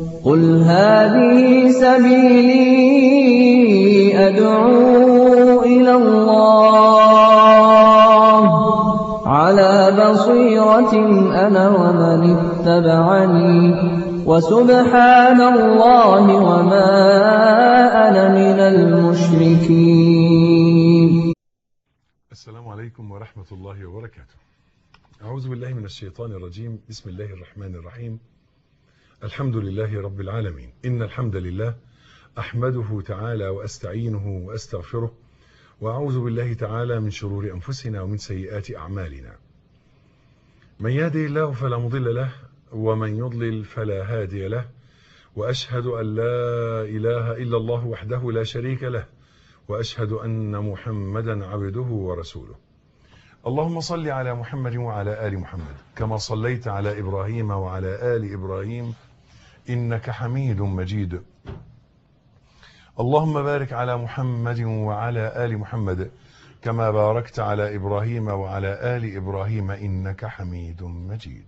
قل هذه سبيلي أدعو إلى الله على بصيرة أنا ومن اتبعني وسبحان الله وما أنا من المشركين السلام عليكم ورحمة الله وبركاته أعوذ بالله من الشيطان الرجيم بسم الله الرحمن الرحيم الحمد لله رب العالمين إن الحمد لله أحمده تعالى وأستعينه وأستغفره وأعوذ بالله تعالى من شرور أنفسنا ومن سيئات أعمالنا من يهده الله فلا مضل له ومن يضلل فلا هادي له وأشهد أن لا إله إلا الله وحده لا شريك له وأشهد أن محمدا عبده ورسوله اللهم صل على محمد وعلى آل محمد كما صليت على إبراهيم وعلى آل إبراهيم إنك حميد مجيد اللهم بارك على محمد وعلى آل محمد كما باركت على إبراهيم وعلى آل إبراهيم إنك حميد مجيد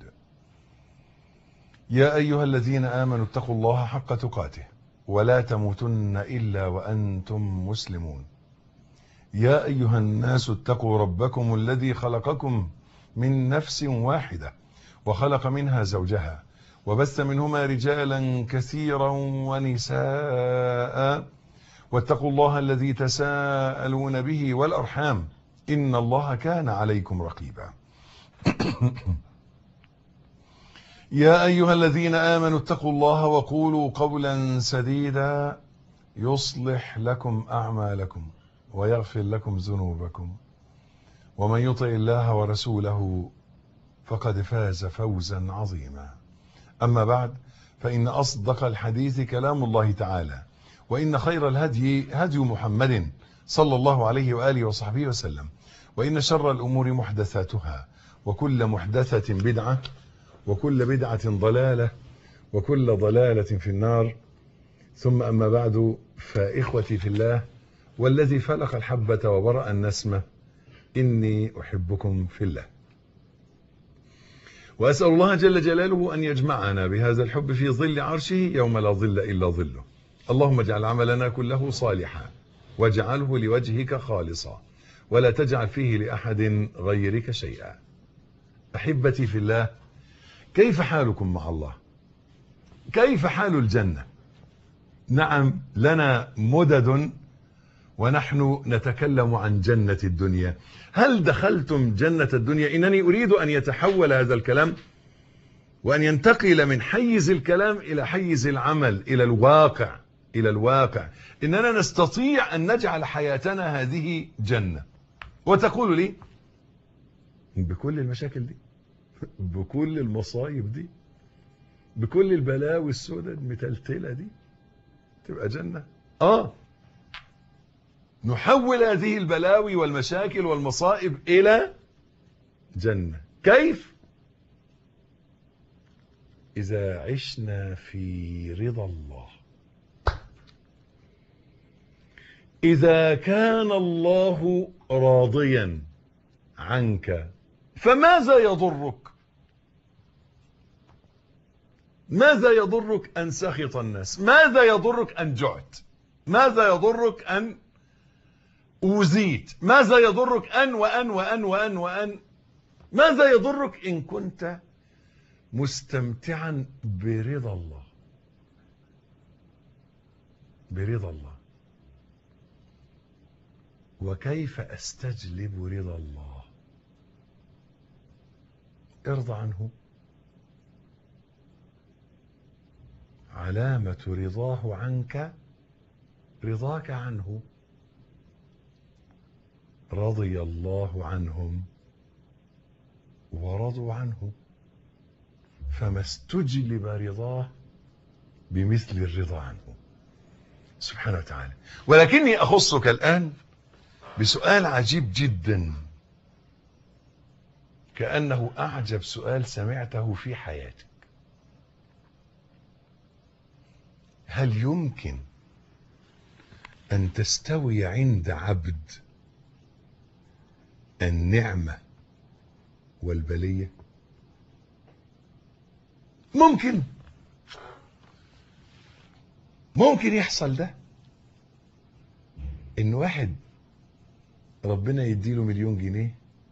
يا أيها الذين آمنوا اتقوا الله حق تقاته ولا تموتن إلا وأنتم مسلمون يا أيها الناس اتقوا ربكم الذي خلقكم من نفس واحدة وخلق منها زوجها وبث منهما رجالا كثيرا ونساء واتقوا الله الذي تساءلون به والأرحام إن الله كان عليكم رقيبا يا أيها الذين آمنوا اتقوا الله وقولوا قولا سديدا يصلح لكم أعمالكم ويغفر لكم ذنوبكم ومن يطع الله ورسوله فقد فاز فوزا عظيما أما بعد فإن أصدق الحديث كلام الله تعالى وإن خير الهدي هدي محمد صلى الله عليه وآله وصحبه وسلم وإن شر الأمور محدثاتها وكل محدثة بدعة وكل بدعة ضلالة وكل ضلالة في النار ثم أما بعد فإخوتي في الله والذي فلق الحبة وبرأ النسمة إني أحبكم في الله وأسأل الله جل جلاله أن يجمعنا بهذا الحب في ظل عرشه يوم لا ظل إلا ظله اللهم اجعل عملنا كله صالحا واجعله لوجهك خالصا ولا تجعل فيه لأحد غيرك شيئا أحبتي في الله كيف حالكم مع الله كيف حال الجنة نعم لنا مدد ونحن نتكلم عن جنة الدنيا هل دخلتم جنة الدنيا إنني أريد أن يتحول هذا الكلام وأن ينتقل من حيز الكلام إلى حيز العمل إلى الواقع إلى الواقع إننا نستطيع أن نجعل حياتنا هذه جنة وتقول لي بكل المشاكل دي بكل المصايب دي بكل البلاوي السوداء المتلتلة دي تبقى جنة آه نحول هذه البلاوي والمشاكل والمصائب إلى جنة كيف؟ إذا عشنا في رضا الله إذا كان الله راضيا عنك فماذا يضرك ماذا يضرك أن سخط الناس ماذا يضرك أن جعت ماذا يضرك أن أوذيت ماذا يضرك أن وأن وأن وأن وأن ماذا يضرك إن كنت مستمتعا برضا الله برضا الله وكيف أستجلب رضا الله ارضى عنه علامة رضاه عنك رضاك عنه رضي الله عنهم ورضوا عنه فما استجلب رضاه بمثل الرضا عنه سبحانه وتعالى ولكني أخصك الآن بسؤال عجيب جدا كأنه أعجب سؤال سمعته في حياتك هل يمكن أن تستوي عند عبد النعمة والبلية ممكن ممكن يحصل ده ان واحد ربنا يديله مليون جنيه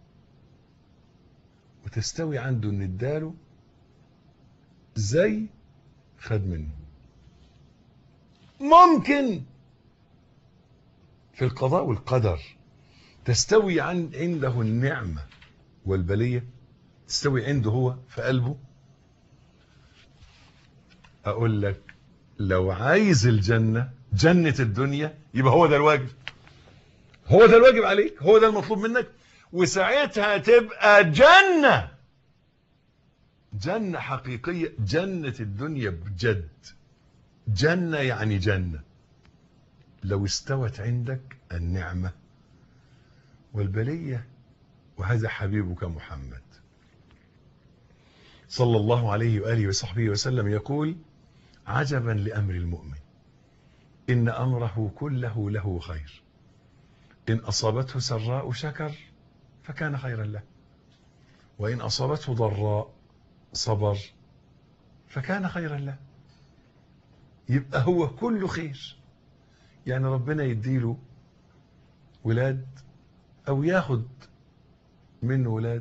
وتستوي عنده ان اداله زي خد منه ممكن في القضاء والقدر تستوي عن عنده النعمة والبلية تستوي عنده هو في قلبه اقول لك لو عايز الجنة جنة الدنيا يبقى هو ده الواجب هو ده الواجب عليك هو ده المطلوب منك وساعتها تبقى جنة جنة حقيقية جنة الدنيا بجد جنة يعني جنة لو استوت عندك النعمة والبلية وهذا حبيبك محمد صلى الله عليه وآله وصحبه وسلم يقول عجبا لأمر المؤمن إن أمره كله له خير إن أصابته سراء شكر فكان خيرا له وإن أصابته ضراء صبر فكان خيرا له يبقى هو كله خير يعني ربنا يديله ولاد أو ياخد منه ولاد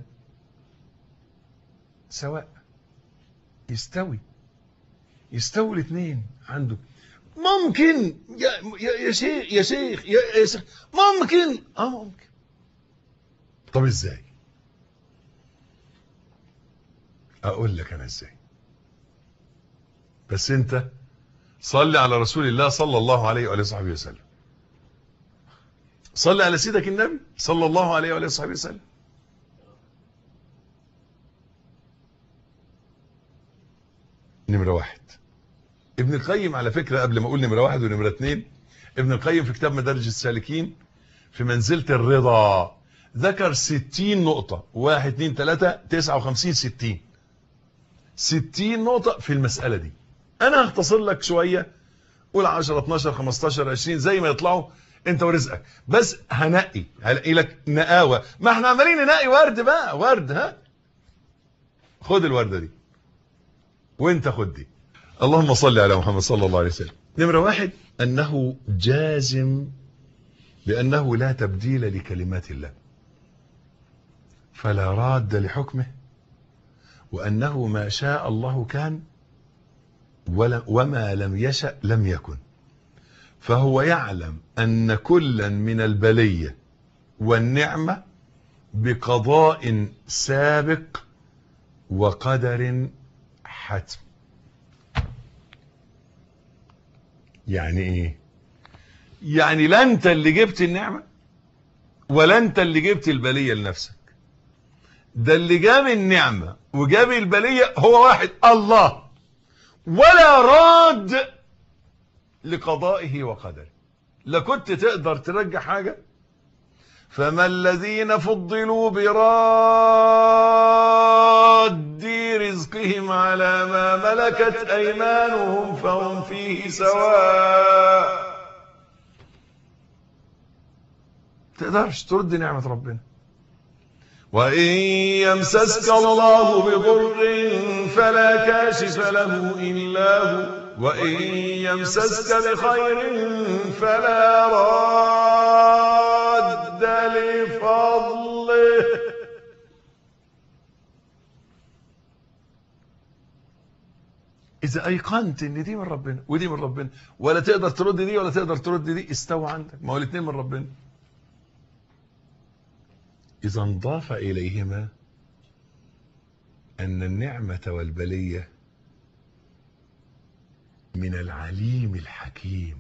سواء يستوي يستوي الاثنين عنده ممكن يا, يا, يا شيخ يا شيخ يا, يا شيخ ممكن اه ممكن طب ازاي اقول لك انا ازاي بس انت صلي على رسول الله صلى الله عليه وآله وصحبه وسلم صلي على سيدك النبي صلى الله عليه وآله وصحبه وسلم نمرة واحد ابن القيم على فكرة قبل ما اقول نمرة واحد ونمرة اتنين ابن القيم في كتاب مدارج السالكين في منزلة الرضا ذكر ستين نقطة واحد اتنين تلاتة تسعة وخمسين ستين ستين نقطة في المسألة دي انا هختصر لك شوية قول 10 12 15 20 زي ما يطلعوا انت ورزقك بس هنقي هلاقي لك نقاوة ما احنا عمالين ننقي ورد بقى ورد ها خد الوردة دي وانت خد دي اللهم صل على محمد صلى الله عليه وسلم نمرة واحد انه جازم بانه لا تبديل لكلمات الله فلا راد لحكمه وانه ما شاء الله كان وما لم يشأ لم يكن فهو يعلم أن كلا من البلية والنعمة بقضاء سابق وقدر حتم يعني ايه يعني لا انت اللي جبت النعمة ولا انت اللي جبت البلية لنفسك ده اللي جاب النعمة وجاب البلية هو واحد الله ولا راد لقضائه وقدره لا كنت تقدر ترجع حاجة فما الذين فضلوا براد رزقهم على ما ملكت أيمانهم فهم فيه سواء تقدرش ترد نعمة ربنا وإن يمسسك الله بضر فلا كاشف له إلا هو وإن يمسسك بخير فلا راد لفضله إذا أيقنت إن دي من ربنا ودي من ربنا ولا تقدر ترد دي ولا تقدر ترد دي استوى عندك ما هو الاثنين من ربنا إذا انضاف إليهما أن النعمة والبلية من العليم الحكيم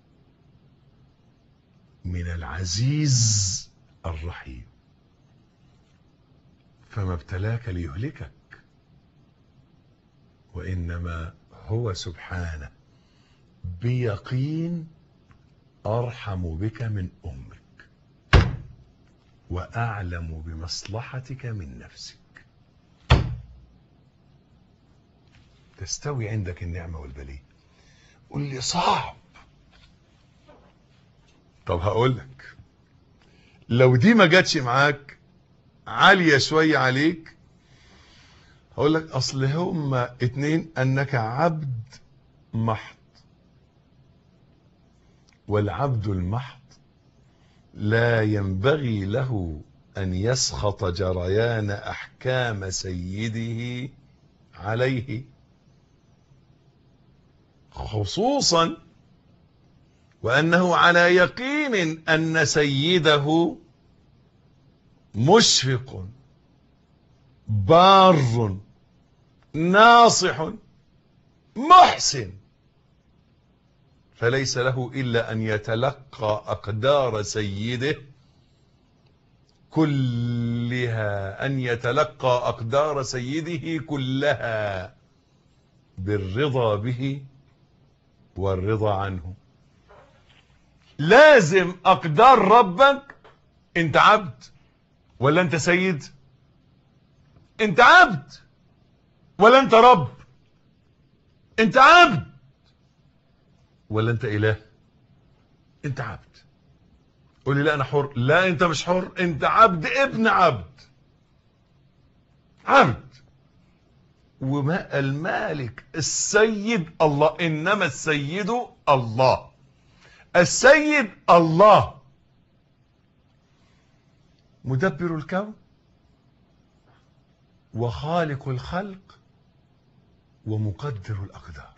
من العزيز الرحيم فما ابتلاك ليهلكك وإنما هو سبحانه بيقين أرحم بك من أمك وأعلم بمصلحتك من نفسك تستوي عندك النعمة والبلية قول لي صعب طب هقول لك لو دي ما جاتش معاك عالية شوية عليك هقول لك اصل هما اتنين انك عبد محض والعبد المحض لا ينبغي له أن يسخط جريان أحكام سيده عليه خصوصا وأنه على يقين أن سيده مشفق بار ناصح محسن فليس له إلا أن يتلقى أقدار سيده كلها أن يتلقى أقدار سيده كلها بالرضا به والرضا عنه لازم أقدار ربك أنت عبد ولا أنت سيد أنت عبد ولا أنت رب أنت عبد ولا أنت إله أنت عبد قول لي لا أنا حر لا أنت مش حر أنت عبد ابن عبد عبد وما المالك السيد الله إنما السيد الله السيد الله مدبر الكون وخالق الخلق ومقدر الأقدار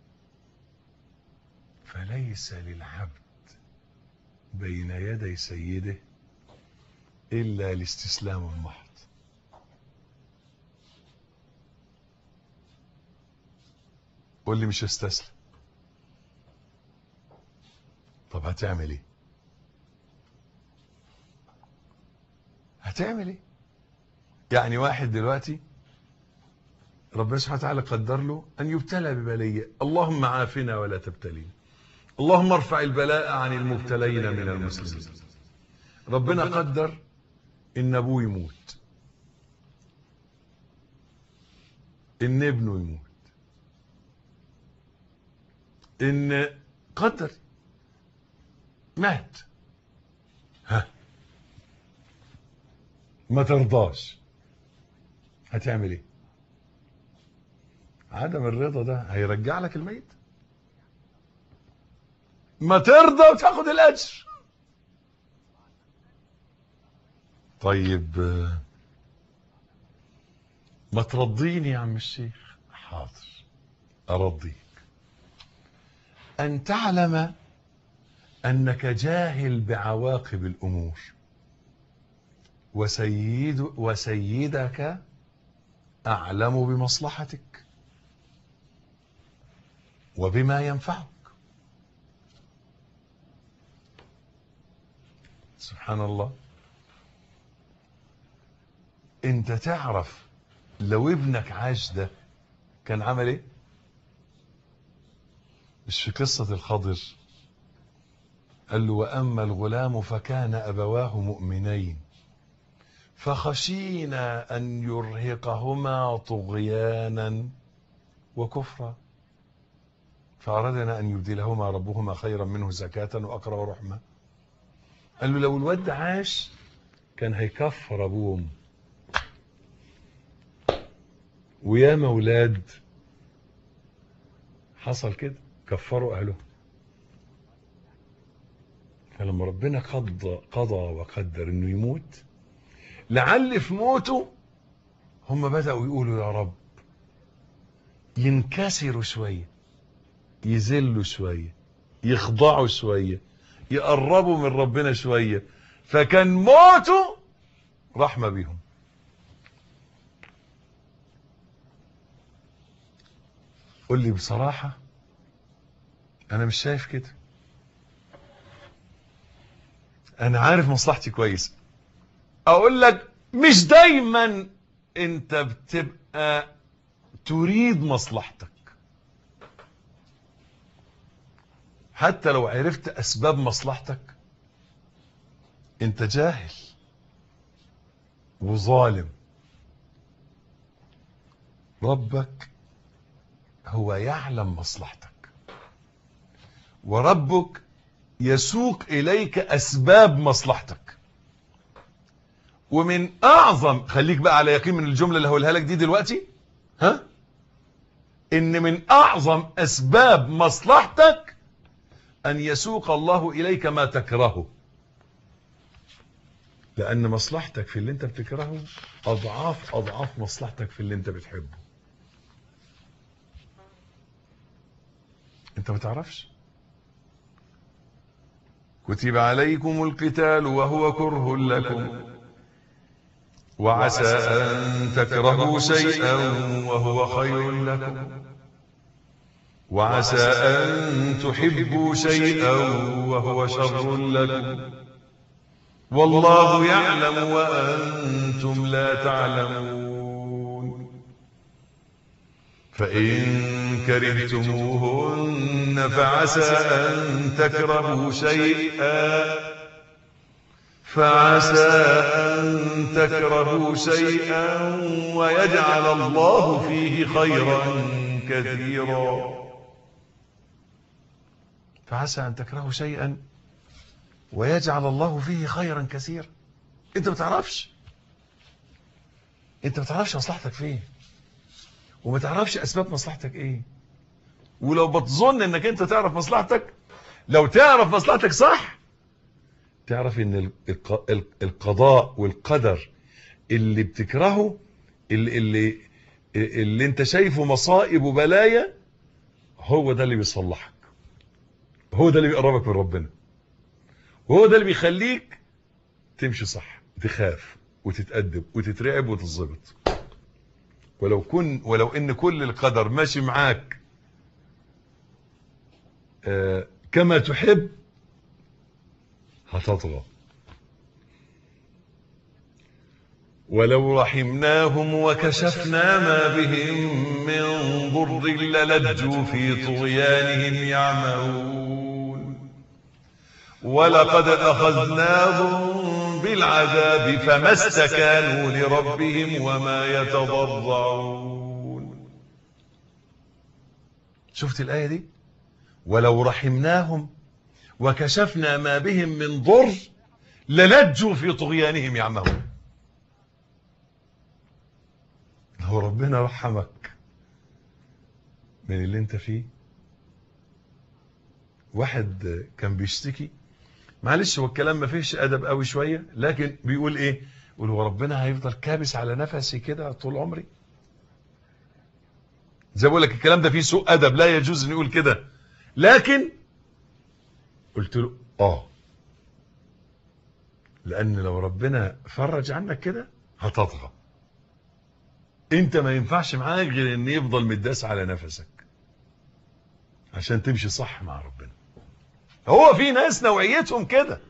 فليس للعبد بين يدي سيده إلا الاستسلام المحض قول لي مش هستسلم طب هتعمل ايه هتعمل ايه يعني واحد دلوقتي ربنا سبحانه وتعالى قدر له ان يبتلى ببليه اللهم عافنا ولا تبتلينا اللهم ارفع البلاء عن المبتلين من المسلمين ربنا قدر ان ابوه يموت ان ابنه يموت ان قدر مات ها ما ترضاش هتعمل ايه عدم الرضا ده هيرجع لك الميت ما ترضى وتاخد الاجر طيب ما ترضيني يا عم الشيخ حاضر ارضيك ان تعلم انك جاهل بعواقب الامور وسيد وسيدك اعلم بمصلحتك وبما ينفعك سبحان الله انت تعرف لو ابنك عاش ده كان عمل ايه مش في قصة الخضر قال له وأما الغلام فكان أبواه مؤمنين فخشينا أن يرهقهما طغيانا وكفرا فأردنا أن يبدلهما ربهما خيرا منه زكاة وأقرب رحمة قال له لو الواد عاش كان هيكفر أبوه وأمه ويا مولاد حصل كده كفروا أهله فلما ربنا قضى قضى وقدر انه يموت لعل في موته هم بدأوا يقولوا يا رب ينكسروا شوية يذلوا شوية يخضعوا شوية يقربوا من ربنا شوية فكان موته رحمة بيهم قل لي بصراحة انا مش شايف كده انا عارف مصلحتي كويس اقول لك مش دايما انت بتبقى تريد مصلحتك حتى لو عرفت اسباب مصلحتك انت جاهل وظالم ربك هو يعلم مصلحتك وربك يسوق إليك أسباب مصلحتك ومن أعظم خليك بقى على يقين من الجملة اللي هقولها لك دي دلوقتي ها إن من أعظم أسباب مصلحتك أن يسوق الله إليك ما تكرهه لأن مصلحتك في اللي أنت بتكرهه أضعاف أضعاف مصلحتك في اللي أنت بتحبه أنت ما تعرفش كتب عليكم القتال وهو كره لكم وعسى أن تكرهوا شيئا وهو خير لكم وعسى أن تحبوا شيئا وهو شر لكم والله يعلم وأنتم لا تعلمون فإن كرهتموهن فعسى أن تكرهوا شيئا فعسى أن تكرهوا شيئا ويجعل الله فيه خيرا كثيرا فعسى أن تكرهوا شيئا ويجعل الله فيه خيرا كثيرا انت ما تعرفش انت ما تعرفش مصلحتك فين وما تعرفش اسباب مصلحتك ايه ولو بتظن انك انت تعرف مصلحتك لو تعرف مصلحتك صح تعرف ان القضاء والقدر اللي بتكرهه اللي, اللي, اللي انت شايفه مصائب وبلايا هو ده اللي بيصلحك هو ده اللي بيقربك من ربنا وهو ده اللي بيخليك تمشي صح تخاف وتتأدب وتترعب وتتظبط ولو كن ولو ان كل القدر ماشي معاك آه كما تحب هتطغى ولو رحمناهم وكشفنا ما بهم من ضر للجوا في طغيانهم يعمهون ولقد أخذناهم بالعذاب فما استكانوا لربهم وما يتضرعون شفت الآية دي ولو رحمناهم وكشفنا ما بهم من ضر للجوا في طغيانهم يعمهون لو ربنا رحمك من اللي انت فيه واحد كان بيشتكي معلش هو الكلام ما فيش ادب قوي شويه لكن بيقول ايه يقول هو ربنا هيفضل كابس على نفسي كده طول عمري زي بقول لك الكلام ده فيه سوء ادب لا يجوز ان يقول كده لكن قلت له اه لان لو ربنا فرج عنك كده هتطغى انت ما ينفعش معاك غير ان يفضل متداس على نفسك عشان تمشي صح مع ربنا هو في ناس نوعيتهم كده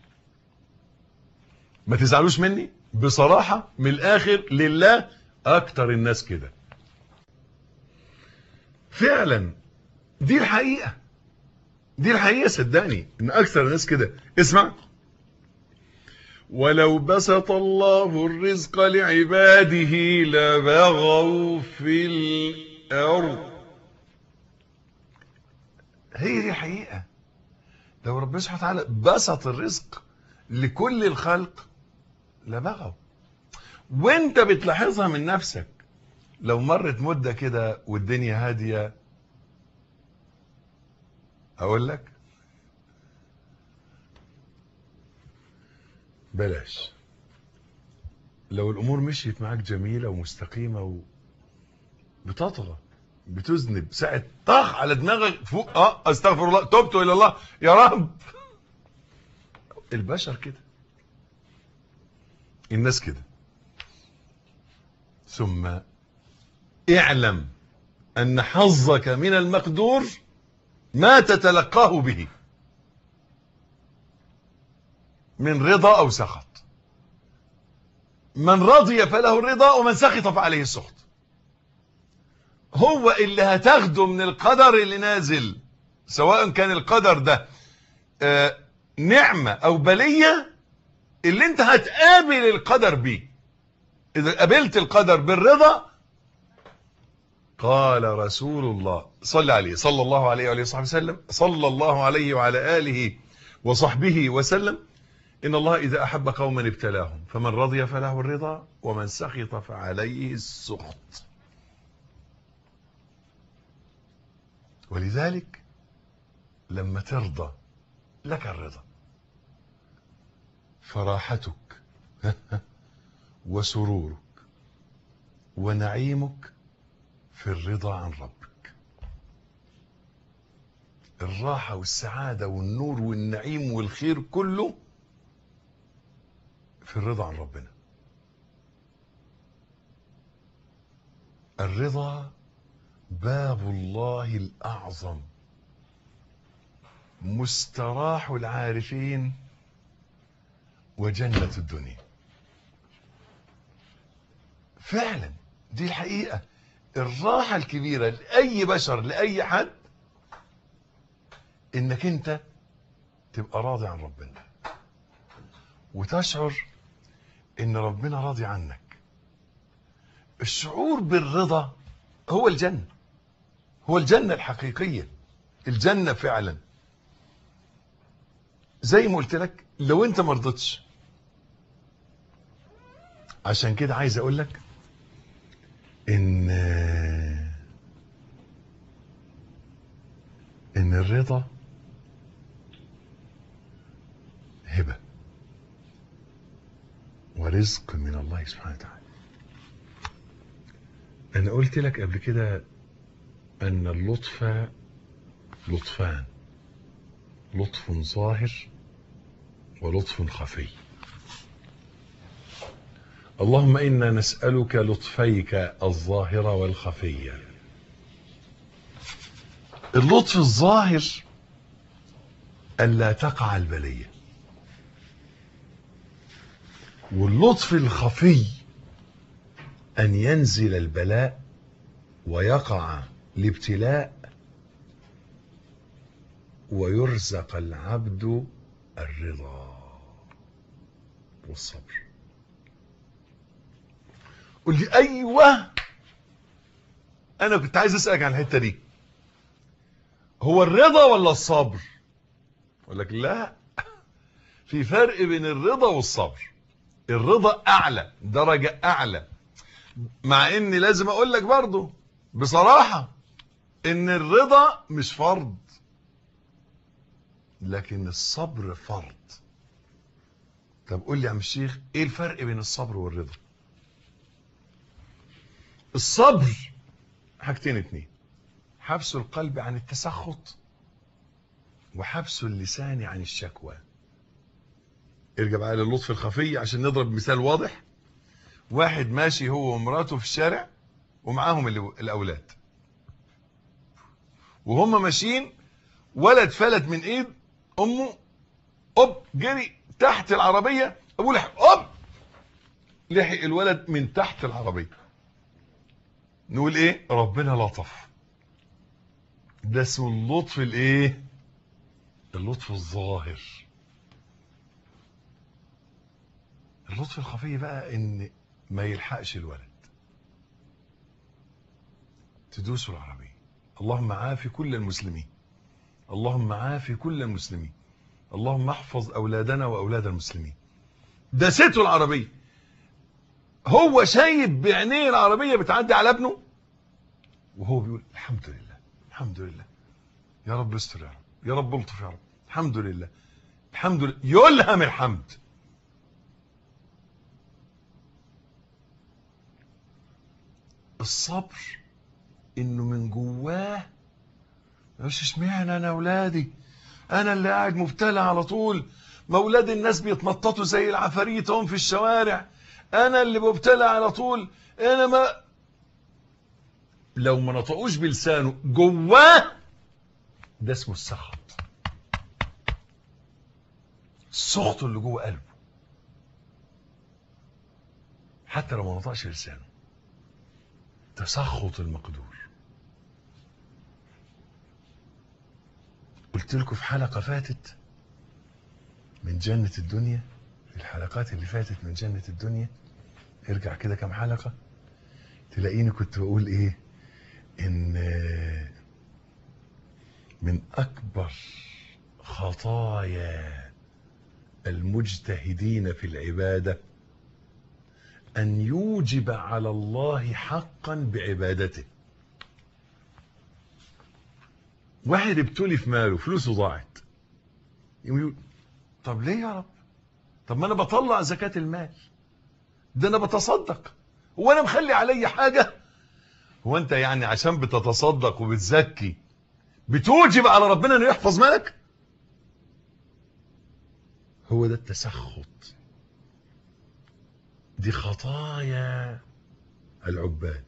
ما تزعلوش مني بصراحة من الاخر لله اكتر الناس كده فعلا دي الحقيقة دي الحقيقة صدقني ان اكثر الناس كده اسمع ولو بسط الله الرزق لعباده لبغوا في الارض هي دي الحقيقة لو ربنا سبحانه وتعالى بسط الرزق لكل الخلق لبغوا وانت بتلاحظها من نفسك لو مرت مدة كده والدنيا هادية اقول لك بلاش لو الامور مشيت معاك جميلة ومستقيمة و... بتطغى بتذنب ساعة طخ على دماغك فوق اه استغفر الله تبت الى الله يا رب البشر كده الناس كده ثم اعلم ان حظك من المقدور ما تتلقاه به من رضا او سخط من رضي فله الرضا ومن سخط فعليه السخط هو اللي هتاخده من القدر اللي نازل سواء كان القدر ده آه نعمة او بلية اللي انت هتقابل القدر بيه اذا قابلت القدر بالرضا قال رسول الله صلى عليه صلى الله عليه وعليه وصحبه وسلم صلى الله عليه وعلى آله وصحبه وسلم إن الله إذا أحب قوما ابتلاهم فمن رضي فله الرضا ومن سخط فعليه السخط ولذلك لما ترضى لك الرضا فراحتك وسرورك ونعيمك في الرضا عن ربك الراحة والسعادة والنور والنعيم والخير كله في الرضا عن ربنا الرضا باب الله الأعظم مستراح العارفين وجنة الدنيا فعلا دي الحقيقة الراحة الكبيرة لأي بشر لأي حد إنك أنت تبقى راضي عن ربنا وتشعر إن ربنا راضي عنك الشعور بالرضا هو الجنة هو الجنة الحقيقية الجنة فعلا زي ما قلت لك لو انت ما رضيتش عشان كده عايز اقول لك ان ان الرضا هبه ورزق من الله سبحانه وتعالى انا قلت لك قبل كده ان اللطف لطفان لطف ظاهر ولطف خفي اللهم انا نسالك لطفيك الظاهر والخفي اللطف الظاهر الا تقع البليه واللطف الخفي ان ينزل البلاء ويقع الابتلاء ويرزق العبد الرضا والصبر قل لي ايوه انا كنت عايز اسالك عن الحته دي هو الرضا ولا الصبر اقول لك لا في فرق بين الرضا والصبر الرضا اعلى درجه اعلى مع اني لازم اقول لك برضو بصراحه ان الرضا مش فرض لكن الصبر فرض طب قول لي يا عم الشيخ ايه الفرق بين الصبر والرضا الصبر حاجتين اتنين حبس القلب عن التسخط وحبس اللسان عن الشكوى ارجع بقى للطف الخفي عشان نضرب مثال واضح واحد ماشي هو ومراته في الشارع ومعاهم الاولاد وهم ماشيين ولد فلت من ايد امه اوب جري تحت العربيه ابوه لحق اوب لحق الولد من تحت العربيه نقول ايه ربنا لطف ده اسمه اللطف الايه اللطف الظاهر اللطف الخفي بقى ان ما يلحقش الولد تدوس العربيه اللهم عافي كل المسلمين اللهم عافي كل المسلمين اللهم احفظ اولادنا واولاد المسلمين دسته العربيه هو شايف بعينيه العربيه بتعدي على ابنه وهو بيقول الحمد لله الحمد لله يا رب استر يا رب يا رب الطف يا رب الحمد لله الحمد لله يلهم الحمد الصبر انه من جواه مش اشمعنى انا اولادي انا اللي قاعد مبتلى على طول ما اولاد الناس بيتنططوا زي العفاريت هم في الشوارع انا اللي مبتلى على طول انا ما لو ما نطقوش بلسانه جواه ده اسمه السخط السخط اللي جوه قلبه حتى لو ما نطقش لسانه تسخط المقدور قلت لكم في حلقة فاتت من جنة الدنيا في الحلقات اللي فاتت من جنة الدنيا ارجع كده كم حلقة تلاقيني كنت بقول ايه ان من اكبر خطايا المجتهدين في العبادة ان يوجب على الله حقا بعبادته واحد ابتلي في ماله فلوسه ضاعت يقوم يقول طب ليه يا رب طب ما انا بطلع زكاة المال ده انا بتصدق هو انا مخلي علي حاجة هو انت يعني عشان بتتصدق وبتزكي بتوجب على ربنا انه يحفظ مالك هو ده التسخط دي خطايا العباد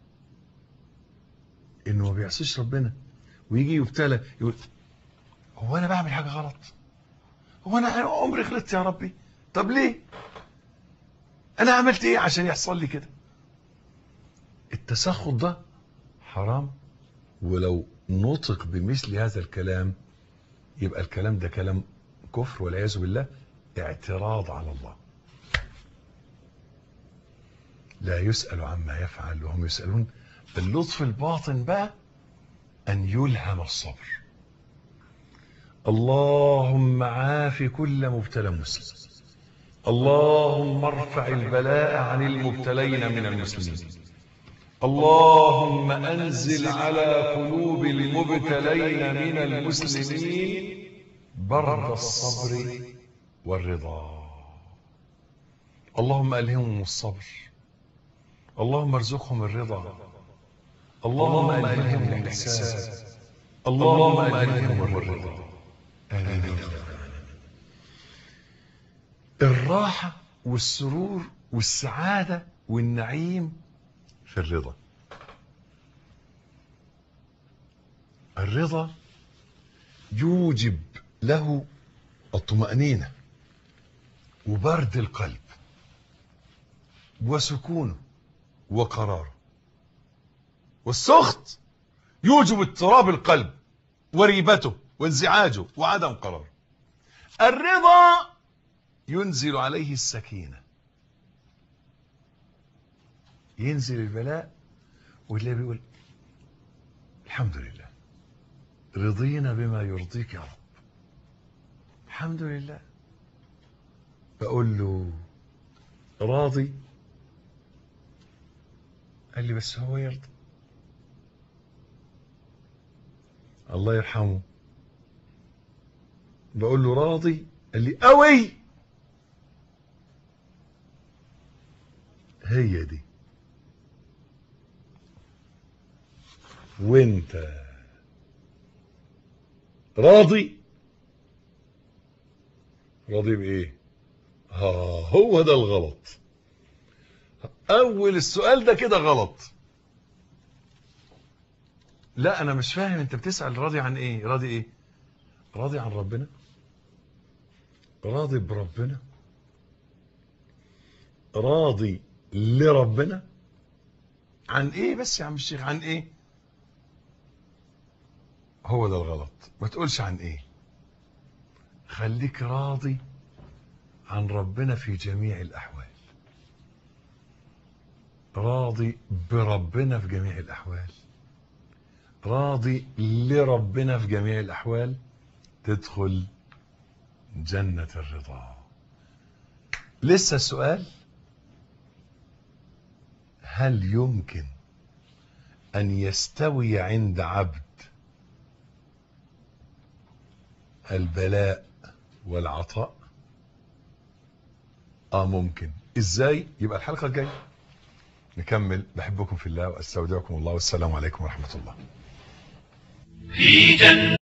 انه ما بيعصيش ربنا ويجي يبتلى يقول هو انا بعمل حاجه غلط هو انا عمري غلطت يا ربي طب ليه انا عملت ايه عشان يحصل لي كده التسخط ده حرام ولو نطق بمثل هذا الكلام يبقى الكلام ده كلام كفر والعياذ بالله اعتراض على الله لا يسأل عما يفعل وهم يسألون اللطف الباطن بقى أن يلهم الصبر اللهم عاف كل مبتلى مسلم اللهم ارفع البلاء عن المبتلين من المسلمين اللهم انزل على قلوب المبتلين من المسلمين برد الصبر والرضا اللهم الهمهم الصبر اللهم ارزقهم الرضا اللهم الهمهم الاحسان اللهم الهمهم الرضا امين يا رب العالمين. الراحه والسرور والسعاده والنعيم في الرضا الرضا يوجب له الطمأنينة وبرد القلب وسكونه وقراره والسخط يوجب اضطراب القلب وريبته وانزعاجه وعدم قراره الرضا ينزل عليه السكينه ينزل البلاء وتلاقيه بيقول الحمد لله رضينا بما يرضيك يا رب الحمد لله بقول له راضي قال لي بس هو يرضى الله يرحمه بقول له راضي قال لي قوي هي دي وانت راضي راضي بايه ها هو ده الغلط اول السؤال ده كده غلط لا انا مش فاهم انت بتسأل راضي عن ايه راضي ايه راضي عن ربنا راضي بربنا راضي لربنا عن ايه بس يا عم الشيخ عن ايه هو ده الغلط ما تقولش عن ايه خليك راضي عن ربنا في جميع الاحوال راضي بربنا في جميع الاحوال راضي لربنا في جميع الاحوال تدخل جنة الرضا لسه السؤال هل يمكن ان يستوي عند عبد البلاء والعطاء اه ممكن ازاي يبقى الحلقه الجايه نكمل بحبكم في الله واستودعكم الله والسلام عليكم ورحمه الله في جنة